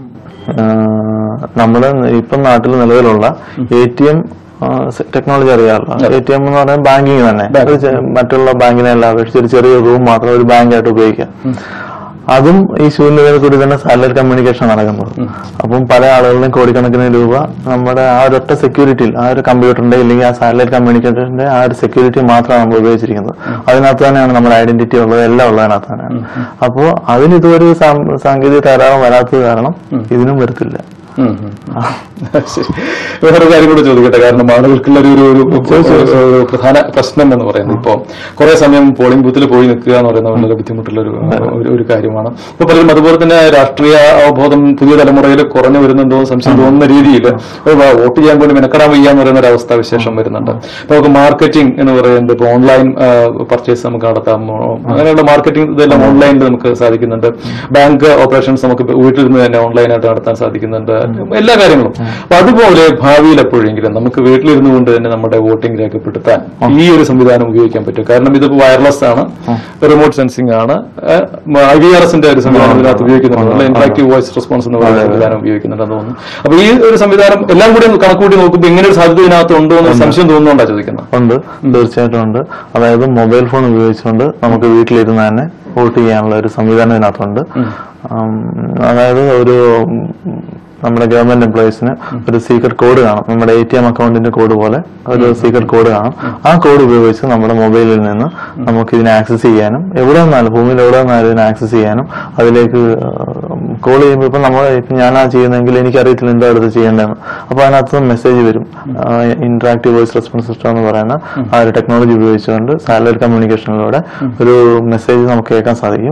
നമ്മുടെ ഇപ്പം നാട്ടിൽ നിലവിലുള്ള എ ടി എം ടെക്നോളജി അറിയാമല്ലോ എ ടി എം എന്ന് പറഞ്ഞാൽ ബാങ്കിങ് തന്നെ അത് ചെ- മറ്റുള്ള ബാങ്കിനെല്ലാം അപേക്ഷിച്ച് ഒരു ചെറിയ റൂം മാത്രം ഒരു ബാങ്കായിട്ട് ഉപയോഗിക്കാം അതും ഈ ശൂന്യതയിൽ കൂടി തന്നെ സാറ്റലൈറ്റ് കമ്മ്യൂണിക്കേഷൻ നടക്കുന്നത് അപ്പം പല ആളുകളിലും കോടിക്കണക്കിന് രൂപ നമ്മുടെ ആ ഒരൊറ്റ സെക്യൂരിറ്റിയിൽ ആ ഒരു കമ്പ്യൂട്ടറിന്റെ ഇല്ലെങ്കിൽ ആ സാറ്റലൈറ്റ് കമ്മ്യൂണിക്കേഷന്റെ ആ ഒരു സെക്യൂരിറ്റി മാത്രമാണ് നമ്മൾ ഉപയോഗിച്ചിരിക്കുന്നത് അതിനകത്ത് തന്നെയാണ് നമ്മുടെ ഐഡന്റിറ്റി ഉള്ളത് എല്ലാം ഉള്ളത് അതിനകത്ത് തന്നെയാണ് അപ്പോൾ അതിന് ഇതുവരെ ഒരു സാം- സാങ്കേതിക തകരാറും വരാത്തത് കാരണം ഇതിനും വരത്തില്ല ഉം, ഉം. ശരി വേറൊരു കാര്യം കൂടെ ചോദിക്കട്ടെ കാരണം ആളുകൾക്കുള്ള ഒരു ഒരു- ഒരു ഒരു പ്രധാന പ്രശ്നം എന്ന് പറയുന്നത് ഇപ്പൊ കുറെ സമയം പോളിംഗ് ബൂത്തിൽ പോയി നിൽക്കുക എന്ന് പറയുന്നത് വളരെ ബുദ്ധിമുട്ടുള്ള ഒരു ഒരു- ഒരു കാര്യമാണ് ഇപ്പൊ പലരും അതുപോലെ തന്നെ രാഷ്ട്രീയ അവബോധം പുതിയ തലമുറയിൽ കുറഞ്ഞു വരുന്നുണ്ടോ എന്ന് സംശയം തോന്നുന്ന രീതിയിൽ വോട്ട് ചെയ്യാൻ വേണ്ടി മെനക്കെടാൻ വയ്യ എന്ന് പറയുന്ന ഒരു അവസ്ഥ വിശേഷം വരുന്നുണ്ട് ഇപ്പൊ നമുക്ക് മാർക്കറ്റിംഗ് എന്ന് പറയുന്നത് ഇപ്പൊ ഓൺലൈൻ പർച്ചേസ് നമുക്ക് നടത്താം അങ്ങനെയുള്ള മാർക്കറ്റിംഗ് ഇതെല്ലാം ഓൺലൈനിൽ നമുക്ക് സാധിക്കുന്നുണ്ട് ബാങ്ക് ഓപ്പറേഷൻസ് നമുക്ക് ഇപ്പൊ വീട്ടിലിരുന്ന് തന്നെ ഓൺലൈനായിട്ട് നടത്താൻ സാധിക്കുന്നുണ്ട് എല്ലാ കാര്യങ്ങളും അപ്പൊ അതുപോലെ ഭാവിയിൽ എപ്പോഴെങ്കിലും നമുക്ക് വീട്ടിലിരുന്നു കൊണ്ട് തന്നെ നമ്മുടെ വോട്ടിംഗ് രേഖപ്പെടുത്താൻ ഈ ഒരു സംവിധാനം ഉപയോഗിക്കാൻ പറ്റും കാരണം ഇത് വയർലെസ് ആണ് റിമോട്ട് സെൻസിംഗ് ആണ് ഐ വി ആർ എസിന്റെ ഒരു സംവിധാനം ഇതിനകത്ത് ഉപയോഗിക്കുന്നുണ്ട് ഇന്ററാക്റ്റീവ് വോയിസ് റെസ്പോൺസ് എന്ന് പറയുന്ന സംവിധാനം ഉപയോഗിക്കുന്നുണ്ടെന്ന് തോന്നുന്നു അപ്പൊ ഈ ഒരു സംവിധാനം എല്ലാം കൂടി ഒന്ന് കണക്കൂട്ടി നോക്കുമ്പോൾ ഇങ്ങനെ ഒരു സാധ്യത ഇതിനകത്ത് ഉണ്ടോ എന്ന് സംശയം തോന്നുന്നുണ്ടാ ചോദിക്കുന്നത് ഉണ്ട് തീർച്ചയായിട്ടും ഉണ്ട് അതായത് മൊബൈൽ ഫോൺ ഉപയോഗിച്ചുകൊണ്ട് നമുക്ക് വീട്ടിലിരുന്ന് തന്നെ വോട്ട് ചെയ്യാനുള്ള ഒരു സംവിധാനം ഇതിനകത്തുണ്ട് ഉം, അതായത് ഒരു ഉം, നമ്മുടെ ഗവൺമെന്റ് എംപ്ലോയീസിന് ഒരു സീക്രട്ട് കോഡ് കാണും നമ്മുടെ എ ടി എം അക്കൗണ്ടിന്റെ കോഡ് പോലെ ഒരു സീക്രട്ട് കോഡ് കാണും ആ കോഡ് ഉപയോഗിച്ച് നമ്മുടെ മൊബൈലിൽ നിന്ന് നമുക്ക് ഇതിനെ ആക്സസ് ചെയ്യാനും എവിടെ നിന്നാലും ഭൂമിയിൽ എവിടെ നിന്നാലും ഇതിനെ ആക്സസ് ചെയ്യാനും അതിലേക്ക് കോൾ ചെയ്യുമ്പോൾ ഇപ്പം നമ്മൾ ഇപ്പം ഞാനാ ചെയ്യുന്നതെങ്കിൽ എനിക്കറിയത്തില്ല എന്താ അടുത്ത് ചെയ്യേണ്ടതെന്ന് അപ്പോൾ അതിനകത്ത് മെസ്സേജ് വരും ഇന്ററാക്റ്റീവ് വോയിസ് റെസ്പോൺസ് സിസ്റ്റം എന്ന് പറയുന്ന ആ ഒരു ടെക്നോളജി ഉപയോഗിച്ചുകൊണ്ട് സാറ്റലൈറ്റ് കമ്മ്യൂണിക്കേഷനിലൂടെ ഒരു മെസ്സേജ് നമുക്ക് കേൾക്കാൻ സാധിക്കും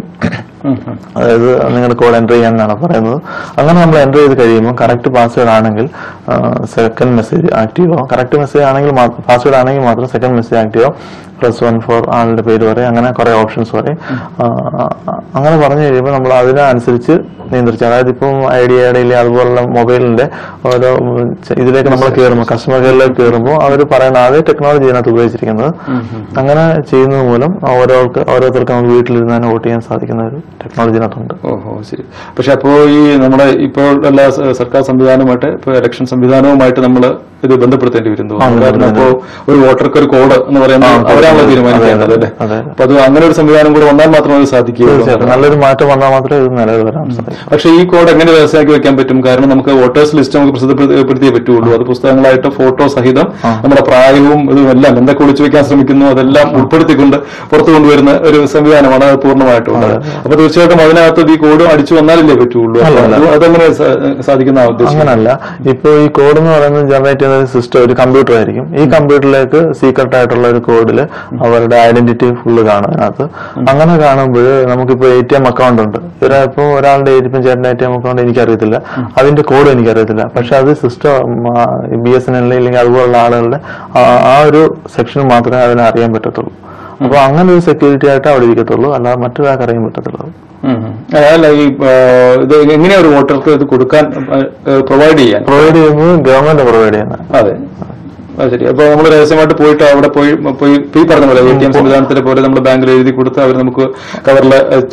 അതായത് നിങ്ങളുടെ കോഡ് എൻ്റർ ചെയ്യാനാണ് പറയുന്നത് അങ്ങനെ നമ്മൾ എൻ്റർ ചെയ്ത് കഴിയുമ്പോൾ കറക്റ്റ് പാസ്വേഡ് ആണെങ്കിൽ സെക്കൻഡ് മെസ്സേജ് ആക്റ്റീവ് ആവും കറക്റ്റ് മെസ്സേജ് ആണെങ്കിൽ പാസ്വേഡ് ആണെങ്കിൽ മാത്രം സെക്കൻഡ് മെസ്സേജ് ആക്റ്റീവ് ആവും പ്ലസ് വൺ ഫോർ ആളുടെ പേര് പറയും അങ്ങനെ കുറെ ഓപ്ഷൻസ് പറയും ആ, അങ്ങനെ പറഞ്ഞു കഴിയുമ്പോൾ നമ്മൾ അതിനനുസരിച്ച് നിയന്ത്രിച്ച് അതായത് ഇപ്പം ഐഡിയയുടെ ഇല്ല അതുപോലുള്ള മൊബൈലിന്റെ ഓരോ ഉം, ചെ- ഇതിലേക്ക് നമ്മൾ കയറുമ്പോൾ കസ്റ്റമർ കെയറിലേക്ക് കയറുമ്പോൾ അവർ പറയുന്ന അതേ ടെക്നോളജി ഇതിനകത്ത് ഉപയോഗിച്ചിരിക്കുന്നത് അങ്ങനെ ചെയ്യുന്നത് മൂലം ഓരോർക്ക് ഓരോരുത്തർക്കും നമുക്ക് വീട്ടിലിരുന്ന് തന്നെ വോട്ട് ചെയ്യാൻ സാധിക്കുന്ന ഒരു ടെക്നോളജി ഇതിനകത്തുണ്ട് ഓഹോ ശരി പക്ഷെ അപ്പോ ഈ നമ്മുടെ ഇപ്പോൾ എല്ലാ സ- സർക്കാർ സംവിധാനവുമായിട്ട് ഇപ്പൊ ഇലക്ഷൻ സംവിധാനവുമായിട്ട് നമ്മൾ ഇത് ബന്ധപ്പെടുത്തേണ്ടി വരും തോന്നുന്നു ആ, കാരണം ഇപ്പോ ഒരു വോട്ടർക്ക് ഒരു കോഡ് എന്ന് പറയുന്നത് ആ, അവരാണല്ലോ അതെ, തീരുമാനിക്കേണ്ടത് അതെ, അല്ലേ അതെ. അപ്പൊ അത് അങ്ങനെ ഒരു സംവിധാനം കൂടെ വന്നാൽ മാത്രമേ അത് സാധിക്കുകയുള്ളൂ തീർച്ചയായിട്ടും നല്ലൊരു മാറ്റം വന്നാൽ മാത്രമേ ഇത് നിലവിൽ വരാൻ സാധിക്കൂ പക്ഷേ ഈ കോഡ് എങ്ങനെ രഹസ്യമാക്കി വെക്കാൻ പറ്റും കാരണം നമുക്ക് വോട്ടേഴ്സ് ലിസ്റ്റ് നമുക്ക് പ്രസിദ്ധപ്പെടുത്തിയേ പറ്റുള്ളൂ അത് പുസ്തകങ്ങളായിട്ട് ഫോട്ടോ സഹിതം നമ്മുടെ പ്രായവും ഇതും എല്ലാം എന്തൊക്കെ ഒളിച്ചു വെക്കാൻ ശ്രമിക്കുന്നു അതെല്ലാം ഉൾപ്പെടുത്തിക്കൊണ്ട് പുറത്തു കൊണ്ടുവരുന്ന ഒരു സംവിധാനമാണ് അത് പൂർണ്ണമായിട്ടുള്ളത് അപ്പൊ തീർച്ചയായിട്ടും അതിനകത്ത് ഈ കോഡ് അടിച്ചു വന്നാലല്ലേ പറ്റുള്ളൂ അപ്പൊ അല്ല, അത് അതെങ്ങനെ സാ- സാധിക്കുന്ന ഉദ്ദേശം അങ്ങനല്ല ഇപ്പൊ ഈ കോഡ് എന്ന് പറയുന്നത് ജനറേറ്റ് ചെയ്യുന്ന സിസ്റ്റം ഒരു കമ്പ്യൂട്ടർ ആയിരിക്കും ഈ കമ്പ്യൂട്ടറിലേക്ക് സീക്രട്ട് ആയിട്ടുള്ള ഒരു കോഡിൽ അവരുടെ ഐഡന്റിറ്റി ഫുള്ള് കാണും അതിനകത്ത് അങ്ങനെ കാണുമ്പോൾ നമുക്കിപ്പോ എ ടി എം അക്കൗണ്ട് ഉണ്ട് ഒരാ ഇപ്പൊ ഒരാളുടെ ഇപ്പം ചേട്ടൻ്റെ എ ടി എം അക്കൗണ്ട് എനിക്കറിയത്തില്ല അതിന്റെ കോഡ് എനിക്കറിയത്തില്ല പക്ഷെ അത് system B S N L അല്ലെങ്കിൽ അതുപോലുള്ള ആളുകളുടെ ആ- ആ ഒരു സെക്ഷൻ മാത്രമേ അതിനെ അറിയാൻ പറ്റത്തുള്ളൂ അപ്പൊ അങ്ങനെ ഒരു സെക്യൂരിറ്റി ആയിട്ട് അവിടെ ഇരിക്കത്തുള്ളൂ അല്ലാതെ മറ്റൊരാൾക്ക് അറിയാൻ പറ്റത്തുള്ളൂ ഉം, ഉം. അതല്ല ഈ ആ, ഇത് എങ്ങനെയാ ഒരു വോട്ടർക്ക് ഇത് കൊടുക്കാൻ പ്രൊവൈഡ് ചെയ്യാൻ പ്രൊവൈഡ് ചെയ്യുന്നത് ഗവൺമെന്റ് പ്രൊവൈഡ് ചെയ്യുന്നത് അതെ അത് ശരി അപ്പൊ നമ്മൾ രഹസ്യമായിട്ട് പോയിട്ട് അവിടെ പോയി പോയി ഇപ്പൊ ഈ പറഞ്ഞ പോലെ എ ടി എം സംവിധാനത്തിലെ പോലെ നമ്മൾ ബാങ്കിൽ എഴുതി കൊടുത്ത് അവർ നമുക്ക് കവറിൽ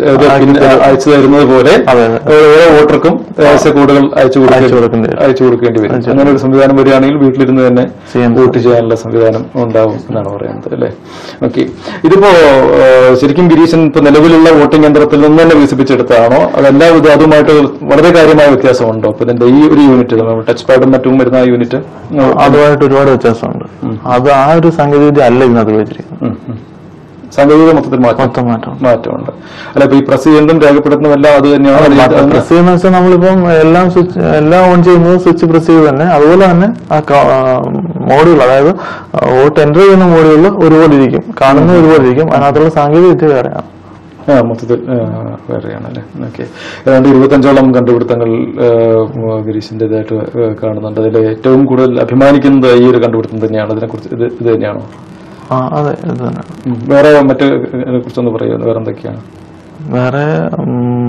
അയച്ചു തരുന്നത് പോലെ അതെ, അതെ. ഓരോ വോട്ടർക്കും രഹസ്യ കോഡുകൾ അയച്ചു അയച്ചു കൊടുക്കേണ്ടി കൊടുക്കേണ്ടി വരും. അയച്ചു കൊടുക്കേണ്ടി വരും അങ്ങനെ ഒരു സംവിധാനം വരികയാണെങ്കിൽ വീട്ടിലിരുന്ന് തന്നെ ചെയ്യാൻ വോട്ട് ചെയ്യാനുള്ള സംവിധാനം ഉണ്ടാവും എന്നാണ് പറയുന്നത് അല്ലേ ഓക്കെ ഇതിപ്പോ ആ, ശരിക്കും ഗിരീശൻ ഇപ്പൊ നിലവിലുള്ള വോട്ടിംഗ് യന്ത്രത്തിൽ നിന്ന് തന്നെ വികസിപ്പിച്ചെടുത്തതാണോ അതെല്ലാം ഇത് അതുമായിട്ട് വളരെ കാര്യമായ വ്യത്യാസമുണ്ടോ ഇപ്പൊ ഇതിന്റെ ഈ ഒരു യൂണിറ്റ് ടച്ച് പാഡും മറ്റും വരുന്ന ആ യൂണിറ്റ് അതുമായിട്ട് ഒരുപാട് വ്യത്യാസമുണ്ട് അത് ആ ഒരു സാങ്കേതികവിദ്യ അല്ല ഇതിനകത്ത് ഉപയോഗിച്ചിരിക്കുന്നത് ഉം, ഉം. സാങ്കേതിക മൊത്തത്തിൽ മാറ്റം മൊത്തം മാറ്റം മാറ്റമുണ്ട് അല്ല ഇപ്പൊ ഈ പ്രസ് ചെയ്യുന്നതും രേഖപ്പെടുത്തുന്നതെല്ലാം അത് തന്നെയാണ് അതിന് പ്രസ് ചെയ്യുന്ന വെച്ചാൽ നമ്മളിപ്പം എല്ലാം സ്വിച്ച് എല്ലാം ഓൺ ചെയ്യുന്നത് സ്വിച്ച് പ്രസ് ചെയ്ത് തന്നെ അതുപോലെ തന്നെ ആ മോഡ്യൂൾ അതായത് വോട്ട് എൻ്റർ ചെയ്യുന്ന മോഡ്യൂളിൽ ഒരുപോലെ ഇരിക്കും കാണുന്ന ഒരുപോലെ ഇരിക്കും അതിനകത്തുള്ള സാങ്കേതിക വിദ്യ വേറെയാണ് ആ, മൊത്തത്തിൽ ആ, വേറെയാണ് അല്ലേ ഓക്കെ ഏതാണ്ട് ഇരുപത്തഞ്ചോളം കണ്ടുപിടുത്തങ്ങൾ ആ, ഗിരീഷിന്റേതായിട്ട് ആ, കാണുന്നുണ്ട് അതിൽ ഏറ്റവും കൂടുതൽ അഭിമാനിക്കുന്നത് ഈ ഒരു കണ്ടുപിടുത്തം തന്നെയാണ് അതിനെക്കുറിച്ച് ഇത് ഇത് തന്നെയാണോ ആ അതെ ഇത് തന്നെ ഉം. വേറെ മറ്റു കുറിച്ചൊന്ന് പറയുന്നത് വേറെ എന്തൊക്കെയാണ് വേറെ ഉം,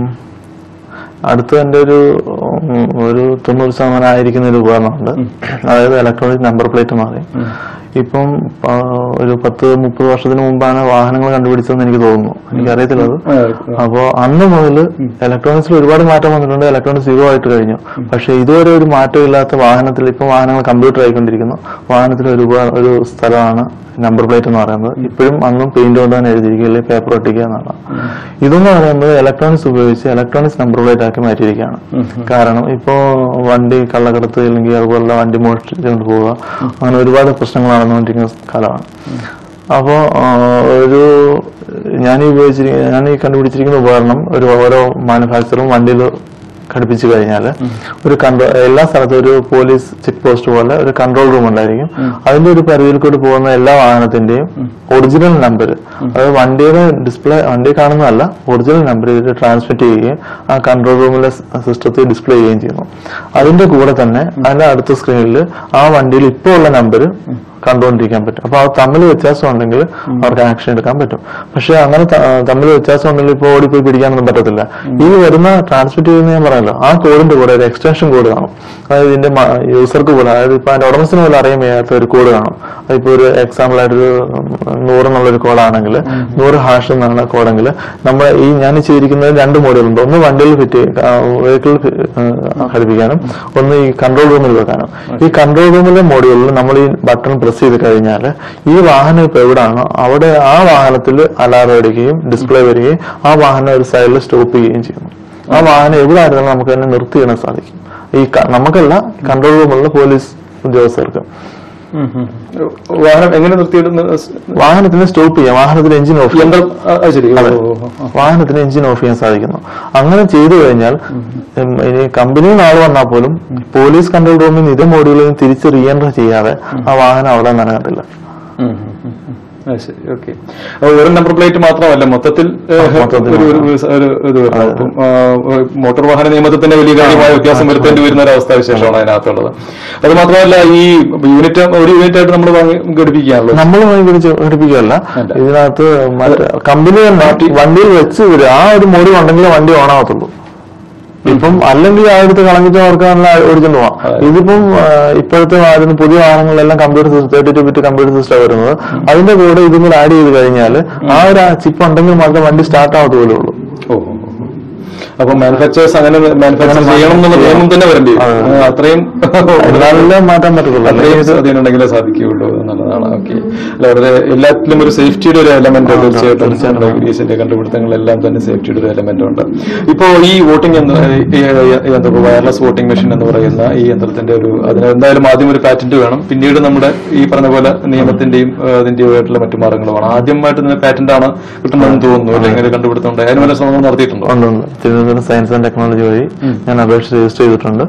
അടുത്ത് എൻ്റെ ഒരു ഉം, ഒരു തൊണ്ണൂറ് ശതമാനം ആയിരിക്കുന്ന ഒരു ഉപകരണമുണ്ട് അതായത് ഇലക്ട്രോണിക് നമ്പർ പ്ലേറ്റ് മാറി ഇപ്പം ആ, ഒരു പത്ത് മുപ്പത് വർഷത്തിന് മുമ്പാണ് വാഹനങ്ങൾ കണ്ടുപിടിച്ചതെന്ന് എനിക്ക് തോന്നുന്നു എനിക്കറിയത്തില്ല അത് ആ, അപ്പോ അന്ന് മുതൽ ഇലക്ട്രോണിക്സിൽ ഒരുപാട് മാറ്റം വന്നിട്ടുണ്ട് ഇലക്ട്രോണിക്സ് സീറോ ആയിട്ട് കഴിഞ്ഞു പക്ഷെ ഇതുവരെ ഒരു മാറ്റം ഇല്ലാത്ത വാഹനത്തിൽ ഇപ്പൊ വാഹനങ്ങൾ കമ്പ്യൂട്ടർ ആയിക്കൊണ്ടിരിക്കുന്നു വാഹനത്തിൽ ഒരു ഉപ- ഒരു സ്ഥലമാണ് നമ്പർ പ്ലേറ്റ് എന്ന് പറയുന്നത് ഇപ്പോഴും അന്നും പെയിന്റ് കൊണ്ട് തന്നെ എഴുതിയിരിക്കുക അല്ലെങ്കിൽ പേപ്പർ ഒട്ടിക്കുക എന്നാണ് ഇതെന്ന് പറയുന്നത് ഇലക്ട്രോണിക്സ് ഉപയോഗിച്ച് ഇലക്ട്രോണിക്സ് നമ്പർ പ്ലേറ്റ് ആക്കി മാറ്റിയിരിക്കുകയാണ് കാരണം ഇപ്പോ വണ്ടി കള്ളക്കടത്ത് അല്ലെങ്കിൽ അതുപോലുള്ള വണ്ടി മോഷ്ടിച്ചുകൊണ്ട് പോവുക അങ്ങനെ ഒരുപാട് പ്രശ്നങ്ങൾ നടന്നുകൊണ്ടിരിക്കുന്ന കാലമാണ് അപ്പോ ആ, ഒരു ഞാൻ ഈ ഉപയോഗിച്ചിരിക്കുന്ന ഞാൻ ഈ കണ്ടുപിടിച്ചിരിക്കുന്ന ഉപകരണം ഒരു ഓരോ മാനുഫാക്ചറും വണ്ടിയിൽ ഘടിപ്പിച്ചു കഴിഞ്ഞാൽ ഒരു കൺട്രോൾ എല്ലാ സ്ഥലത്തും ഒരു പോലീസ് ചെക്ക് പോസ്റ്റ് പോലെ ഒരു കൺട്രോൾ റൂം ഉണ്ടായിരിക്കും അതിന്റെ ഒരു പരിധിയിൽ കൂടി പോകുന്ന എല്ലാ വാഹനത്തിന്റെയും ഒറിജിനൽ നമ്പർ അതായത് വണ്ടിയുടെ ഡിസ്പ്ലേ വണ്ടി കാണുന്നതല്ല ഒറിജിനൽ നമ്പർ ഇതിൽ ട്രാൻസ്മിറ്റ് ചെയ്യുകയും ആ കൺട്രോൾ റൂമിലെ സിസ്റ്റത്തിൽ ഡിസ്പ്ലേ ചെയ്യുകയും ചെയ്യുന്നു അതിന്റെ കൂടെ തന്നെ അതിന്റെ അടുത്ത സ്ക്രീനിൽ ആ വണ്ടിയിൽ ഇപ്പോൾ ഉള്ള നമ്പർ കണ്ടുകൊണ്ടിരിക്കാൻ പറ്റും അപ്പൊ അത് തമ്മിൽ വ്യത്യാസം ഉണ്ടെങ്കിൽ അവർക്ക് ആക്ഷൻ എടുക്കാൻ പറ്റും പക്ഷെ അങ്ങനെ ത- തമ്മിൽ വ്യത്യാസം ഉണ്ടെങ്കിൽ ഇപ്പോൾ ഓടിപ്പോയി പിടിക്കാനൊന്നും പറ്റത്തില്ല ഈ വരുന്ന ട്രാൻസ്മിറ്റ് ചെയ്യുന്ന ഞാൻ പറയാമല്ലോ ആ കോഡിന്റെ കൂടെ ഒരു എക്സ്റ്റൻഷൻ കോഡ് കാണും അതായത് ഇതിന്റെ യൂസർക്ക് പോലും അതായത് ഇപ്പൊ അതിന്റെ ഉടമസ്ഥന് പോലും അറിയാൻ വയ്യാത്ത ഒരു കോഡ് കാണും അതിപ്പോ ഒരു എക്സാമ്പിൾ ആയിട്ട് ഒരു നൂറ് എന്നുള്ളൊരു കോഡാണെങ്കിൽ നൂറ് ഹാഷ് എന്നാണ് കോഡെങ്കിൽ നമ്മൾ ഈ ഞാൻ ചെയ്തിരിക്കുന്നത് രണ്ട് മോഡലുണ്ട് ഒന്ന് വണ്ടിയിൽ ഫിറ്റ് വെഹിക്കിൾ ഘടിപ്പിക്കാനും ഒന്ന് ഈ കൺട്രോൾ റൂമിൽ വെക്കാനും ഈ കൺട്രോൾ റൂമിലെ മോഡ്യൂളിൽ നമ്മൾ ഈ ബട്ടൺ പ്രസ് ചെയ്ത് കഴിഞ്ഞാൽ ഈ വാഹനം ഇപ്പൊ എവിടാണോ അവിടെ ആ വാഹനത്തിൽ അലാറം അടിക്കുകയും ഡിസ്പ്ലേ വരികയും ആ വാഹനം ഒരു സൈഡിൽ സ്റ്റോപ്പ് ചെയ്യുകയും ചെയ്യുന്നു ആ വാഹനം എവിടെ ആയിരുന്നാലും നമുക്ക് തന്നെ നിർത്തിയിടാൻ സാധിക്കും ഈ ക- നമുക്കല്ല കൺട്രോൾ റൂമിലുള്ള പോലീസ് ഉദ്യോഗസ്ഥർക്ക് ഉം, ഉം. വാഹനം എങ്ങനെ നിർത്തിയിടുന്ന വാഹനത്തിന് സ്റ്റോപ്പ് ചെയ്യാം വാഹനത്തിന് എഞ്ചിൻ ഓഫ് ചെയ്യാം യന്ത്രം ആ, അത് ശരി ഓ, ഓ, ഓ, ഓ. വാഹനത്തിന് എഞ്ചിൻ ഓഫ് ചെയ്യാൻ സാധിക്കുന്നു അങ്ങനെ ചെയ്തു കഴിഞ്ഞാൽ ഉം, ഇനി കമ്പനിയിൽ നിന്ന് ആൾ വന്നാൽ പോലും പോലീസ് കൺട്രോൾ റൂമിൽ നിന്ന് ഇത് മോഡ്യൂളിൽ നിന്ന് തിരിച്ച് റീ എൻറ്റർ ചെയ്യാതെ ആ വാഹനം അവിടെ നനകത്തില്ല ഉം, ഉം, ഉം, ഉം. അത് ശരി ഓക്കെ ഒരു നമ്പർ പ്ലേറ്റ് മാത്രമല്ല മൊത്തത്തിൽ ഏഹ്, മൊത്തത്തിൽ ഒരു ഒരു ഒരു ഇത് വരുന്നത് അപ്പം ആ, മോട്ടോർ വാഹന നിയമത്തിന്റെ വലിയ കാര്യമായ വ്യത്യാസം വരുത്തേണ്ടി വരുന്ന ഒരു അവസ്ഥ വിശേഷമാണ് അതിനകത്തുള്ളത് അത് മാത്രമല്ല ഈ യൂണിറ്റ് ഒരു യൂണിറ്റ് ആയിട്ട് നമ്മൾ വാങ്ങി ഘടിപ്പിക്കുകയാണല്ലോ നമ്മൾ പിടിച്ച് ഘടിപ്പിക്കുകയല്ല അല്ല. ഇതിനകത്ത് മറ്റേ കമ്പനി തന്നെ വണ്ടിയിൽ വെച്ച് വിടുക ആ ഒരു മോഡ്യൂൾ ഉണ്ടെങ്കിൽ വണ്ടി ഓണാകത്തുള്ളൂ ഇപ്പം അല്ലെങ്കിൽ ആ എടുത്ത് കളഞ്ഞിട്ട് അവർക്കാണല്ലോ ഓടിച്ചോണ്ട് പോവാം ഇതിപ്പം ആ, ഇപ്പോഴത്തെ വരുന്ന പുതിയ വാഹനങ്ങളിലെല്ലാം computer system thirty two bit computer system വരുന്നത് അതിന്റെ കൂടെ ഇതും കൂടെ ആഡ് ചെയ്ത് കഴിഞ്ഞാൽ ആ ഒരു ചിപ്പ് ഉണ്ടെങ്കിൽ മാത്രമേ വണ്ടി സ്റ്റാർട്ട് ആവത്ത് പോലും ഉള്ളൂ ഓ ഓ, ഓ, ഓ. അപ്പൊ മാനുഫാക്ചേഴ്സ് അങ്ങനെ മാനുഫാക്ചർ ചെയ്യണം എന്നുള്ള നിയമം തന്നെ വരേണ്ടി വരും ആ, അത്രയും എന്നാലല്ലേ മാറ്റാൻ പറ്റത്തുള്ളൂ അത്രയും സ്വാധീനം ഉണ്ടെങ്കിലേ സാധിക്കുകയുള്ളൂ എന്നുള്ളതാണ് ഓക്കെ അല്ല വളരെ എല്ലാത്തിലും ഒരു സേഫ്റ്റിയുടെ ഒരു എലമെന്റ് തീർച്ചയായിട്ടും നമ്മുടെ ഗ്രീസിന്റെ കണ്ടുപിടുത്തങ്ങളെല്ലാം തന്നെ സേഫ്റ്റിയുടെ ഒരു എലമെന്റ് ഉണ്ട് ഇപ്പോ ഈ വോട്ടിംഗ് എന്താ വയർലെസ് വോട്ടിംഗ് മെഷീൻ എന്ന് പറയുന്ന ഈ യന്ത്രത്തിന്റെ ഒരു അതിന് എന്തായാലും ആദ്യം ഒരു പാറ്റന്റ് വേണം പിന്നീട് നമ്മുടെ ഈ പറഞ്ഞ പോലെ നിയമത്തിന്റെയും ആ, അതിന്റേതായിട്ടുള്ള മറ്റു മാർഗങ്ങളുമാണ് ആദ്യമായിട്ട് ഇതിന് പാറ്റന്റ് ആണ് കിട്ടുന്നതെന്ന് തോന്നുന്നു അല്ലെങ്കിൽ കണ്ടുപിടുത്തം ഉണ്ട് അതിന് വല്ല ശ്രമങ്ങൾ നടത്തിയിട്ടുണ്ടോ ഉണ്ട് ഉണ്ട് തിരുവനന്തപുരം സയൻസ് ആൻഡ് ടെക്നോളജി വഴി ഞാൻ അപേക്ഷ രജിസ്റ്റർ ചെയ്തിട്ടുണ്ട്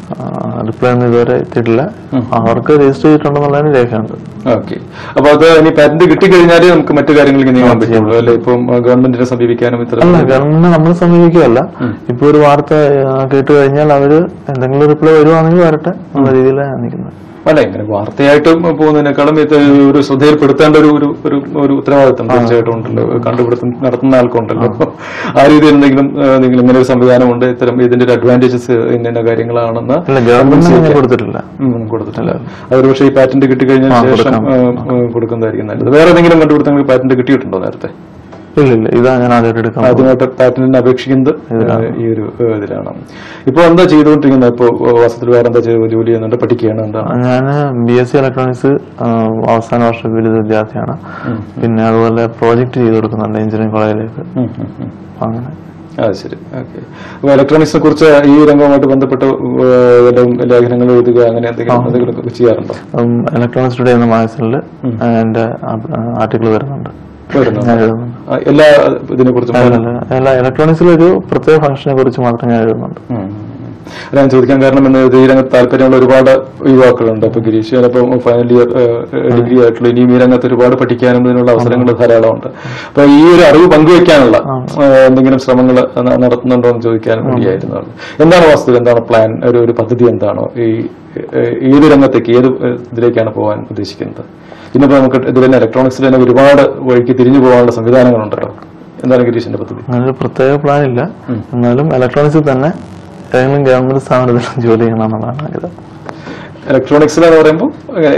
റിപ്ലൈ ഒന്നും ഇതുവരെ എത്തിയിട്ടില്ല അവർക്ക് രജിസ്റ്റർ ചെയ്തിട്ടുണ്ടെന്നുള്ളതിന് രേഖയുണ്ട് ഓക്കെ അപ്പൊ അത് ഇനി പാറ്റന്റ് കിട്ടിക്കഴിഞ്ഞാൽ നമുക്ക് മറ്റു കാര്യങ്ങളിലേക്ക് നീങ്ങാൻ പറ്റുള്ളൂ അല്ലെ ഇപ്പം ഗവൺമെന്റിനെ സമീപിക്കാനും ഇത്തരം അല്ല ഗവൺമെന്റ് നമ്മൾ സമീപിക്കുകയല്ല ഇപ്പൊ ഒരു വാർത്ത ആ, കേട്ട് കഴിഞ്ഞാൽ അവര് എന്തെങ്കിലും റിപ്ലൈ വരുവാണെങ്കിൽ വരട്ടെ എന്നുള്ള രീതിയിലാണ് ഞാൻ നിൽക്കുന്നത് അല്ല ഇങ്ങനെ വാർത്തയായിട്ട് പോകുന്നതിനേക്കാളും ഇത് ഒരു ശ്രദ്ധയിൽപ്പെടുത്തേണ്ട ഒരു ഒരു ഒരു ഒരു ഉത്തരവാദിത്തം തീർച്ചയായിട്ടും ഉണ്ടല്ലോ കണ്ടുപിടുത്തം നടത്തുന്ന ആൾക്കുണ്ടല്ലോ ആ രീതിയിൽ എന്തെങ്കിലും ആ, നിങ്ങൾ ഇങ്ങനെ ഒരു സംവിധാനമുണ്ട് ഇത്തരം ഇതിന്റെ ഒരു അഡ്വാൻറ്റേജസ് ഇന്ന കാര്യങ്ങളാണെന്ന് അല്ല ഗവൺമെന്റ് അങ്ങനെ കൊടുത്തിട്ടില്ല ഉം, കൊടുത്തിട്ടില്ല അതൊരു പക്ഷേ ഈ പാറ്റന്റ് കിട്ടിക്കഴിഞ്ഞതിന് ശേഷം ആ, ആ, കൊടുക്കുന്നതായിരിക്കും നല്ലത് വേറെ ഏതെങ്കിലും കണ്ടുപിടുത്തങ്ങൾക്ക് പാറ്റന്റ് കിട്ടിയിട്ടുണ്ടോ നേരത്തെ ഇല്ല ഇല്ല ഇതാ ഞാൻ ആദ്യമായിട്ട് എടുക്കാൻ പോകുന്നത്. ആദ്യമായിട്ട് പാറ്റന്റിന് അപേക്ഷിക്കുന്നത് ഏഹ്, ഈ ഒരു ഏഹ്, ഇതിലാണ് ഇപ്പോൾ എന്താ ചെയ്തുകൊണ്ടിരിക്കുന്നത് ഇപ്പോൾ വാസത്തിൽ വേറെ എന്താ ചെയ്ത് ജോലി ചെയ്യുന്നുണ്ട് പഠിക്കുകയാണ് എന്താണ് ഞാൻ ബി എസ് സി ഇലക്ട്രോണിക്സ് അവസാന വർഷ ബിരുദ വിദ്യാർത്ഥിയാണ് പിന്നെ അതുപോലെ പ്രോജക്റ്റ് ചെയ്ത് കൊടുക്കുന്നുണ്ട് എഞ്ചിനീയറിംഗ് കോളേജിലേക്ക് ഉം, ഉം, ഉം. അപ്പൊ അങ്ങനെ അത് ശരി ഓക്കെ അപ്പൊ ഇലക്ട്രോണിക്സിനെ കുറിച്ച് ഈ രംഗവുമായിട്ട് ബന്ധപ്പെട്ട് ഏഹ്, വല്ലതും ലേഖനങ്ങൾ എഴുതുക അങ്ങനെ എന്തെങ്കിലും എന്തെങ്കിലും ഒക്കെ ചെയ്യാറുണ്ടോ ഇലക്ട്രോണിക്സ് ടുഡേ എന്ന മാഗസിനിൽ എന്റെ ആർട്ടിക്കിൾ വരുന്നുണ്ട് വരുന്നുണ്ടോ? ഞാൻ എഴുതുന്നുണ്ട് ആ, എല്ലാ ഇതിനെ കുറിച്ചും അല്ല, അല്ല, അല്ല ഇലക്ട്രോണിക്സിലൊരു പ്രത്യേക ഫംഗ്ഷനെ കുറിച്ച് മാത്രം ഞാൻ എഴുതുന്നുണ്ട് ഉം. അല്ല, ഞാൻ ചോദിക്കാൻ കാരണം എന്ന് ഈ രംഗത്ത് താല്പര്യമുള്ള ഒരുപാട് യുവാക്കളുണ്ട് അപ്പൊ ഗിരീഷ് ചിലപ്പോൾ ഫൈനൽ ഇയർ ഡിഗ്രി ആയിട്ടുള്ള ഇനിയും ഈ രംഗത്ത് ഒരുപാട് പഠിക്കാനും ഇതിനുള്ള അവസരങ്ങൾ ധാരാളമുണ്ട് അപ്പൊ ഈ ഒരു അറിവ് പങ്കുവെക്കാനുള്ള ഏഹ്, എന്തെങ്കിലും ശ്രമങ്ങൾ നടത്തുന്നുണ്ടോ എന്ന് ചോദിക്കാനും വേണ്ടിയായിരുന്നു അത്. എന്താണ് വാസ്തു എന്താണ് പ്ലാൻ ഒരു ഒരു പദ്ധതി എന്താണോ ഈ ഏഹ്, ഏത് രംഗത്തേക്ക് ഏത് ഏഹ്, ഇതിലേക്കാണ് പോകാൻ ഉദ്ദേശിക്കുന്നത് ഇന്നിപ്പോ നമുക്ക് ഇതിൽ തന്നെ ഇലക്ട്രോണിക്സിൽ തന്നെ ഒരുപാട് വഴിക്ക് തിരിഞ്ഞു പോകാനുള്ള സംവിധാനങ്ങളുണ്ടല്ലോ എന്താണ് ഗിരീഷിന്റെ പദ്ധതി അങ്ങനെ ഒരു പ്രത്യേക പ്ലാൻ ഇല്ല എന്നാലും ഇലക്ട്രോണിക്സിൽ തന്നെ ഏതെങ്കിലും ഗവൺമെന്റ് സ്ഥാപനത്തിൽ ജോലി ചെയ്യണം എന്നുള്ളതാണ് ആഗ്രഹം ഇലക്ട്രോണിക്സിൽ എന്ന് പറയുമ്പോൾ അങ്ങനെ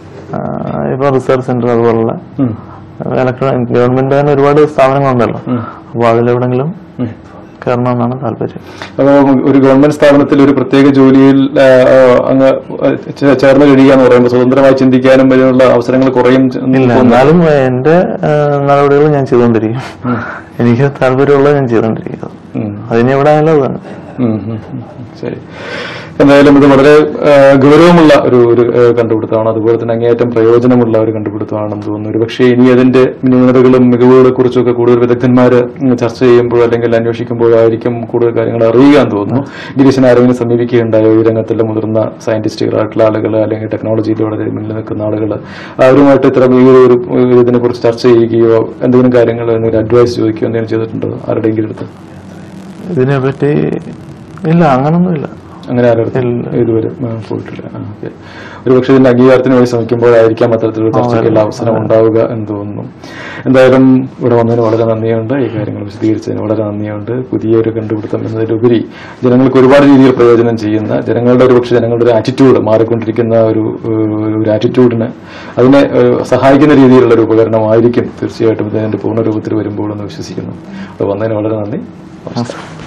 ആഹ് ഇപ്പൊ റിസർച്ച് സെന്റർ അതുപോലുള്ള ഉം. ഇലക്ട്രോണിക് ഗവൺമെന്റ് തന്നെ ഒരുപാട് സ്ഥാപനങ്ങളുണ്ടല്ലോ അപ്പൊ അതിലെവിടെങ്കിലും കയറണമെന്നാണ് താല്പര്യം അപ്പൊ ഒരു ഗവൺമെന്റ് സ്ഥാപനത്തിൽ ഒരു പ്രത്യേക ജോലിയിൽ ആ, ആ, അങ്ങ് ചേ- ചേർന്ന് കഴിയുക എന്ന് പറയുമ്പോൾ സ്വതന്ത്രമായി ചിന്തിക്കാനും അതിനുള്ള അവസരങ്ങൾ കുറയും എന്ന് ഇല്ല തോന്നുന്നു. എന്നാലും എന്റെ ആഹ് നടപടികൾ ഞാൻ ചെയ്തുകൊണ്ടിരിക്കും എനിക്ക് താല്പര്യമുള്ളത് ഞാൻ ചെയ്തുകൊണ്ടിരിക്കുന്നത് ഉം. അതിന് എവിടെ ആയാലും അത് തന്നെ ഉം, ഉം, ഉം. ശരി എന്തായാലും ഇത് വളരെ ആ, ഗൗരവമുള്ള ഒരു ഒരു ആ, കണ്ടുപിടുത്തമാണ് അതുപോലെ തന്നെ അങ്ങേയറ്റം പ്രയോജനമുള്ള ഒരു കണ്ടുപിടുത്തമാണെന്ന് തോന്നുന്നു ഒരു പക്ഷേ ഇനി അതിന്റെ ന്യൂനതകളും മികവുകളെ കുറിച്ചൊക്കെ കൂടുതൽ വിദഗ്ധന്മാർ ചർച്ച ചെയ്യുമ്പോൾ അല്ലെങ്കിൽ അന്വേഷിക്കുമ്പോഴായിരിക്കും കൂടുതൽ കാര്യങ്ങൾ അറിയുക എന്ന് തോന്നുന്നു ഗിരീശൻ ആരെങ്കിലും സമീപിക്കുകയുണ്ടായോ ഈ രംഗത്തുള്ള മുതിർന്ന സയന്റിസ്റ്റുകളായിട്ടുള്ള ആളുകൾ അല്ലെങ്കിൽ ടെക്നോളജിയിൽ വളരെ മുന്നിൽ നിൽക്കുന്ന ആളുകൾ അവരുമായിട്ട് ഇത്തരം ഈ ഒരു ഒരു ഇതിനെ കുറിച്ച് ചർച്ച ചെയ്യുകയോ എന്തെങ്കിലും കാര്യങ്ങൾ എന്തെങ്കിലും അഡ്വൈസ് ചോദിക്കുകയോ എന്തെങ്കിലും ചെയ്തിട്ടുണ്ടോ ആരുടെയെങ്കിലും അടുത്ത് ഇതിനെപ്പറ്റി ഇല്ല അങ്ങനൊന്നുമില്ല അങ്ങനെ ആരും ഇതുവരെ ആ, പോയിട്ടില്ല ആ, ഓക്കേ. ഒരു പക്ഷേ ഇതിന്റെ അംഗീകാരത്തിന് വേണ്ടി ശ്രമിക്കുമ്പോഴായിരിക്കാം അത്തരത്തിലുള്ള ചർച്ചയ്ക്കുള്ള അവസരം ഉണ്ടാവുക എന്ന് തോന്നുന്നു എന്തായാലും ഇവിടെ വന്നതിന് വളരെ നന്ദിയുണ്ട് ഈ കാര്യങ്ങൾ വിശദീകരിച്ചതിന് വളരെ നന്ദിയുണ്ട് പുതിയൊരു കണ്ടുപിടുത്തം എന്നതിലുപരി ജനങ്ങൾക്ക് ഒരുപാട് രീതിയിൽ പ്രയോജനം ചെയ്യുന്ന ജനങ്ങളുടെ ഒരു പക്ഷേ ജനങ്ങളുടെ ഒരു ആറ്റിറ്റ്യൂഡ് മാറിക്കൊണ്ടിരിക്കുന്ന ഒരു ഏഹ്, ഒരു ആറ്റിറ്റ്യൂഡിന് അതിനെ ഏഹ്, സഹായിക്കുന്ന രീതിയിലുള്ള ഒരു ഉപകരണമായിരിക്കും തീർച്ചയായിട്ടും ഇതിന്റെ പൂർണ്ണ രൂപത്തിൽ വരുമ്പോൾ എന്ന് വിശ്വസിക്കുന്നു അപ്പോൾ വന്നതിന് വളരെ നന്ദി നമസ്കാരം